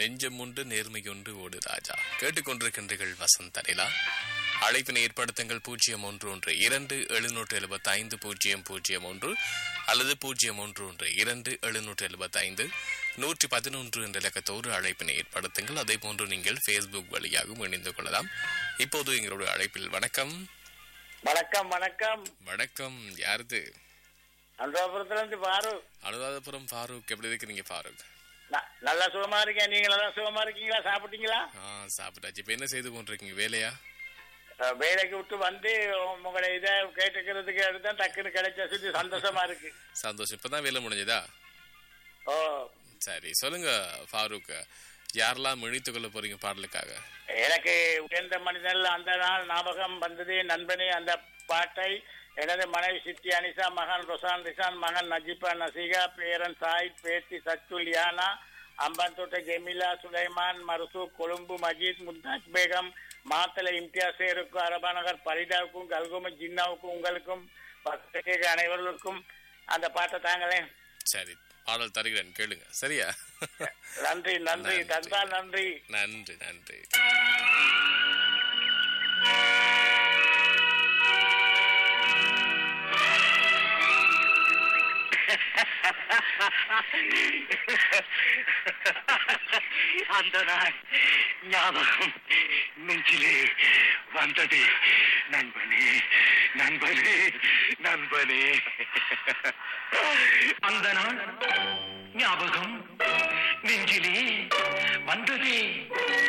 நெஞ்சம் உண்டு நேர்மையுண்டு ஓடு ராஜா கேட்டுக்கொண்டிருக்கின்றீர்கள் வசந்த் அனிலா அழைப்பினை ஏற்படுத்துங்கள் பூஜ்ஜியம் ஒன்று ஒன்று இரண்டு எழுநூற்று எழுபத்தி ஐந்து பூஜ்ஜியம் பூஜ்ஜியம் ஒன்று அல்லது பூஜ்ஜியம் ஒன்று ஒன்று இரண்டு எழுநூற்று எழுபத்தி ஐந்து நூற்றி பதினொன்று என்ற இலக்கத்தோடு அழைப்பினை ஏற்படுத்துங்கள் அதே போன்று நீங்கள் ஃபேஸ்புக் வழியாகவும் இணைந்து கொள்ளலாம் இப்போது எங்களுடைய அழைப்பில் வணக்கம் வணக்கம் வணக்கம் வணக்கம் யாருது அனுராபுரத்துல இருந்து பாரு அனுராதபுரம் ஃபாரூக் எப்படி இருக்கிறீங்க ஃபாரூக் ந- நல்லா சுகமா இருக்கேன் நீங்க நல்லா சுகமா இருக்கீங்களா சாப்பிட்டீங்களா ஆ சாப்பிட்டாச்சு இப்போ என்ன செய்து கொண்டிருக்கீங்க வேலையா அஹ், வேலைக்கு விட்டு வந்து உங்களை இதை கேட்டுக்கிறதுக்கு எடுத்தா டக்குன்னு கிடைச்ச சுத்தி சந்தோஷமா இருக்கு சந்தோஷம் இப்பதான் வேலை முடிஞ்சதா ஓ சரி சொல்லுங்க ஃபாரூக் யாரெல்லாம் இணைத்துக் கொள்ள போறீங்க பாடலுக்காக எனக்கு உயர்ந்த மனிதன் அந்த நாள் ஞாபகம் வந்தது நண்பனே அந்த பாட்டை எனது மனைவி சித்தி அனிசா மகன் ரொசான் ரிசான் மகன் நஜிபா நசீகா பேரன் சாயித் பேத்தி சத்துல் யானா அம்பந்தோட்ட ஜெமிலா சுலைமான் மருசு கொழும்பு மஜீத் மும்தாஜ் பேகம் மாத்தலை இம்தியாஸ் சேருக்கும் அரபாநகர் பரிதாவுக்கும் கல்கும ஜின்னாவுக்கும் உங்களுக்கும் பத்திரிகை அனைவர்களுக்கும் அந்த பாட்டை தாங்களேன் சரி பாடல் தருகிறேன் கேளுங்க சரியா நன்றி நன்றி நன்றி. தந்தால் நன்றி நன்றி நன்றி அந்த நாள் ஞாபகம் நெஞ்சிலே வந்தது நண்பனே நண்பனே நண்பனே அந்த நாள் ஞாபகம் நெஞ்சிலே வந்ததே